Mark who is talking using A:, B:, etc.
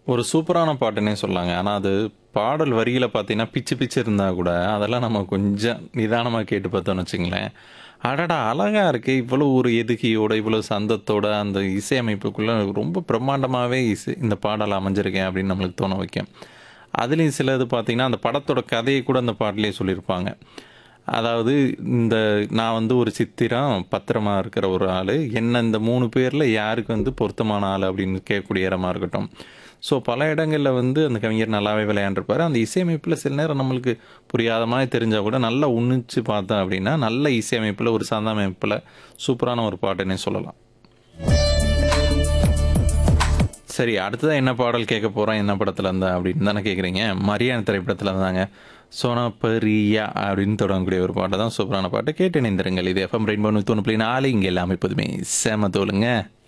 A: ஒரு சூப்பரான பாட்டுன்னே சொல்லலாங்க. ஆனா அது பாடல் வரிகள பார்த்தீங்கன்னா, பிச்சு பிச்சு இருந்தா கூட, அதெல்லாம் நம்ம கொஞ்சம் நிதானமா கேட்டு பார்த்தோம்னு வச்சுக்கங்களேன், அடடா! அழகா இருக்கு. இவ்வளோ ஒரு எதுகையோட, இவ்வளோ சந்தத்தோட, அந்த இசையமைப்புக்குள்ள ரொம்ப பிரம்மாண்டமாவே இசை இந்த பாடல் அமைஞ்சிருக்கே அப்படின்னு நம்மளுக்கு தோண வைக்கும். அதுலயும் சிலது பார்த்தீங்கன்னா, அந்த படத்தோட கதைய கூட அந்த பாட்டுலயே சொல்லியிருப்பாங்க. அதாவது இந்த நான் வந்து ஒரு சித்திரம், பத்திரமா இருக்கிற ஒரு ஆளு. என்ன இந்த 3 பேர்ல யாருக்கு வந்து பொருத்தமான ஆளு அப்படின்னு கேட்கக்கூடிய இடமா இருக்கட்டும். ஸோ பல இடங்கள்ல வந்து அந்த கவிஞர் நல்லாவே விளையாண்டுருப்பாரு. அந்த இசையமைப்புல சில நேரம் நம்மளுக்கு புரியாத மாரி தெரிஞ்சா கூட, நல்லா உன்னிச்சு பார்த்தோம் அப்படின்னா, நல்ல இசையமைப்புல, ஒரு சந்த அமைப்புல சூப்பரான ஒரு பாட்டுன்னே சொல்லலாம். சரி, அடுத்ததா என்ன பாடல் கேட்க போறோம்? என்ன படத்துல இருந்தா அப்படின்னு தானே கேட்குறீங்க? மரியான் திரைப்படத்துல இருந்தாங்க. சோனா பரியா அப்படின்னு தொடங்கக்கூடிய ஒரு பாட்டு தான் சூப்பரான பாட்டு. கேட்டு இணைந்திருங்கள். இது எஃப்எம் ரெயின்போ 101.4 இங்க எல்லாமே எப்போதுமே செம தோலுங்க.